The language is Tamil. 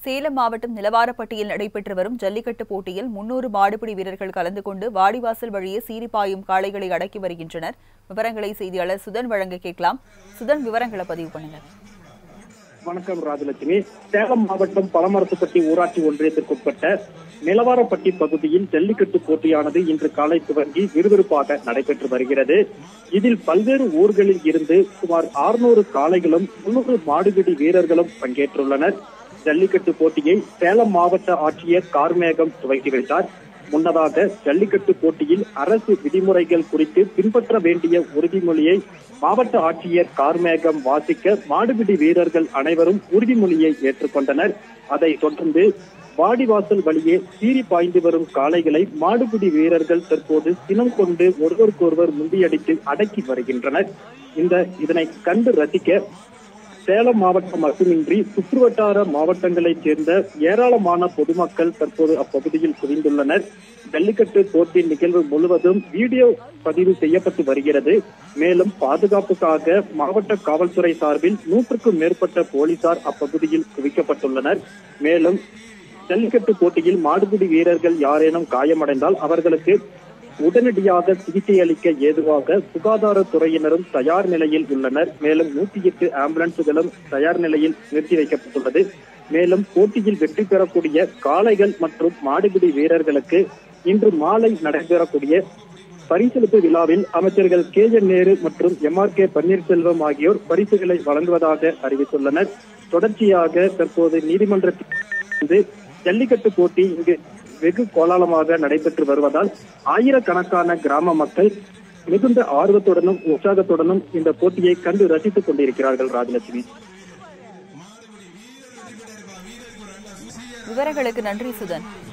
சேலம் மாவட்டம் நிலவாரப்பட்டியில் நடைபெற்று வரும் ஜல்லிக்கட்டு போட்டியில் முன்னூறு மாடுபிடி வீரர்கள் கலந்து கொண்டு வாடிவாசல் வழியே சீரிப்பாயும் காளைகளை அடக்கி வருகின்றனர் விவரங்களை செய்தியாளர் சுதன் வழங்க கேட்கலாம் சுதன் விவரங்களை பதிவு பண்ணுங்க வணக்கம் ராஜலட்சுமி சேலம் மாவட்டம் பழமரத்துப்பட்டி ஊராட்சி ஒன்றியத்திற்குட்பட்ட நிலவாரப்பட்டி பகுதியில் ஜல்லிக்கட்டு போட்டியானது இன்று காலை துவங்கி விறுவிறுப்பாக நடைபெற்று வருகிறது இதில் பல்வேறு ஊர்களில் இருந்து சுமார் 600 காளைகளும் முன்னூறு மாடுபிடி வீரர்களும் பங்கேற்றுள்ளனர் ஜல்லிக்கட்டு போட்டியை சேலம் மாவட்ட ஆட்சியர் கார்மேகம் துவக்கி வைத்தார் முன்னதாக ஜல்லிக்கட்டு போட்டியில் அரசு விதிமுறைகள் குறித்து பின்பற்ற வேண்டிய உறுதிமொழியை மாவட்ட ஆட்சியர் கார்மேகம் வாசிக்க மாடுபிடி வீரர்கள் அனைவரும் உறுதிமொழியை ஏற்றுக்கொண்டனர் அதைத் தொடர்ந்து வாடிவாசல் வழியே சீறி பாய்ந்து வரும் காளைகளை மாடுபிடி வீரர்கள் தற்போது சினம் கொண்டு ஒருவருக்கொருவர் முந்தியடித்து அடக்கி வருகின்றனர் இந்த இதனை கண்டு ரசிக்க சேலம் மாவட்டம் மட்டுமின்றி சுற்றுவட்டார மாவட்டங்களைச் சேர்ந்த ஏராளமான பொதுமக்கள் தற்போது அப்பகுதியில் குவிந்துள்ளனர் ஜல்லிக்கட்டு போட்டி நிகழ்வு முழுவதும் வீடியோ பதிவு செய்யப்பட்டு வருகிறது மேலும் பாதுகாப்புக்காக மாவட்ட காவல்துறை சார்பில் நூற்றுக்கும் மேற்பட்ட போலீசார் அப்பகுதியில் குவிக்கப்பட்டுள்ளனர் மேலும் ஜல்லிக்கட்டு போட்டியில் மாடுபிடி வீரர்கள் யாரேனும் காயமடைந்தால் அவர்களுக்கு உடனடியாக சிகிச்சை அளிக்க ஏதுவாக சுகாதாரத்துறையினரும் தயார் நிலையில் உள்ளனர் மேலும் நூத்தி எட்டு ஆம்புலன்ஸுகளும் தயார் நிலையில் நிறுத்தி வைக்கப்பட்டுள்ளது மேலும் போட்டியில் வெற்றி பெறக்கூடிய காளைகள் மற்றும் மாடுபிடி வீரர்களுக்கு இன்று மாலை நடைபெறக்கூடிய பரிசளிப்பு விழாவில் அமைச்சர்கள் கே என் நேரு மற்றும் எம் ஆர் கே பன்னீர்செல்வம் ஆகியோர் பரிசுகளை வழங்குவதாக அறிவித்துள்ளனர் தொடர்ச்சியாக தற்போது நீதிமன்றத்தில் ஜல்லிக்கட்டு போட்டி இங்கு வெகு கோலாகலமாக நடைபெற்று வருவதால் ஆயிரக்கணக்கான கிராம மக்கள் மிகுந்த ஆர்வத்துடனும் உற்சாகத்துடனும் இந்த போட்டியை கண்டு ரசித்துக் கொண்டிருக்கிறார்கள் ராஜலட்சுமி விவரங்களுக்கு நன்றி சுதன்